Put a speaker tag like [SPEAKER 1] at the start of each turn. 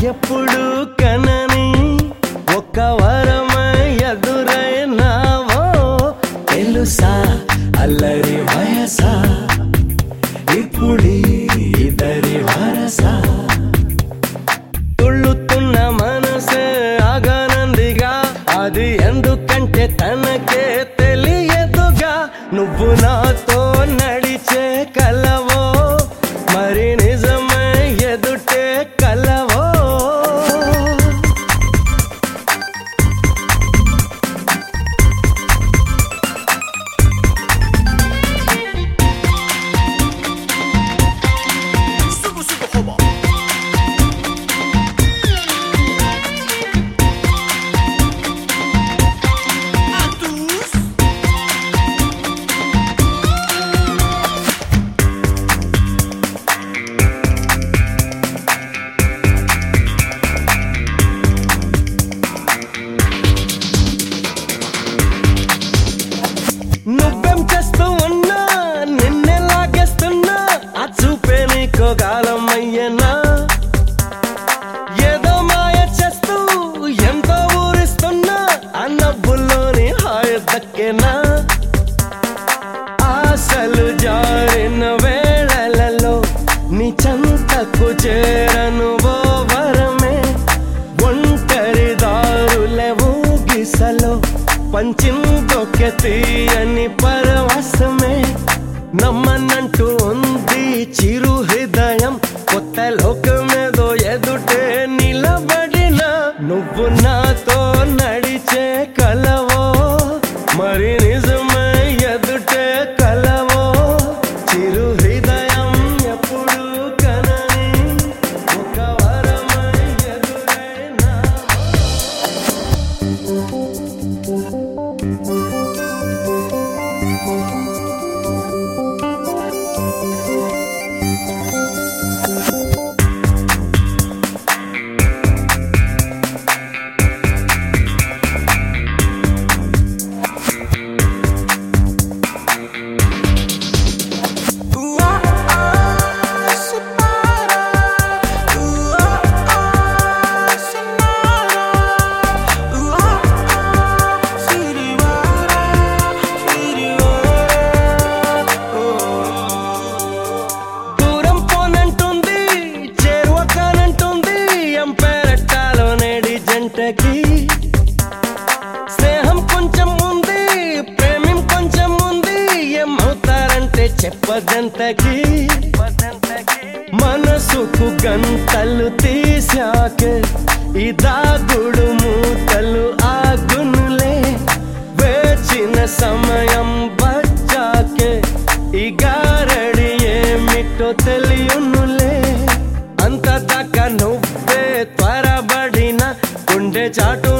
[SPEAKER 1] ఎప్పుడు కనని ఒక వరమై ఎదురైనావో తెలుసా అల్లరి వయసా ఇప్పుడీ ఇద్దరి వరసా తుళ్ళుతున్న మనసే ఆగానందిగా అది ఎందుకంటే తనకే తెలియదుగా నువ్వు నాతో నడిచే కలవో మరి నిజమే ఎదుటే కలవో
[SPEAKER 2] Sugu sugu hoba. Atus.
[SPEAKER 1] నువ్వేం చేస్తూ ఉన్నా నిన్నే లాగేస్తున్నా ఆ చూపే నీకో కాలం అయ్యేనా ఏదో మాయ చేస్తూ ఎంతో ఊరిస్తున్నా ఆ నవ్వుల్లోని హాయి దక్కేనా ఆశలు జారిన వేళలలో నీ చంతకు చేరను ఓ వరమే ఒంటరి దారులెవు గిసలో పంచిందొక్క తీయని పరవశమే నమ్మనంటూ ఉంది చిరు హృదయం కొత్త లోకమేదో ఎదుటే నిలబడిన నువ్వు నాతో నడిచే కలవో మరి నిజమే ఎదుటే కలవో చిరు హృదయం ఎప్పుడు కనని ఒక వరమై ఎదురైనా దూరం పోనంటుంది చేరువ కానంటుంది ఎంపెరట్టాలో నేడి జంటకి స్నేహం కొంచెం ఉంది ప్రేమం కొంచెం ఉంది ఏమవుతారంటే చెప్పదంతకి మనసుకు గంతలు తీశాకే ఈ దాగుడు మూతలు ఆగునులే వేచిన సమయం వచ్చాకే ఈ గారడి ఏమిటో తెలియనులే అంత దాకా నువ్వే త్వరబడిన గుండె చాటు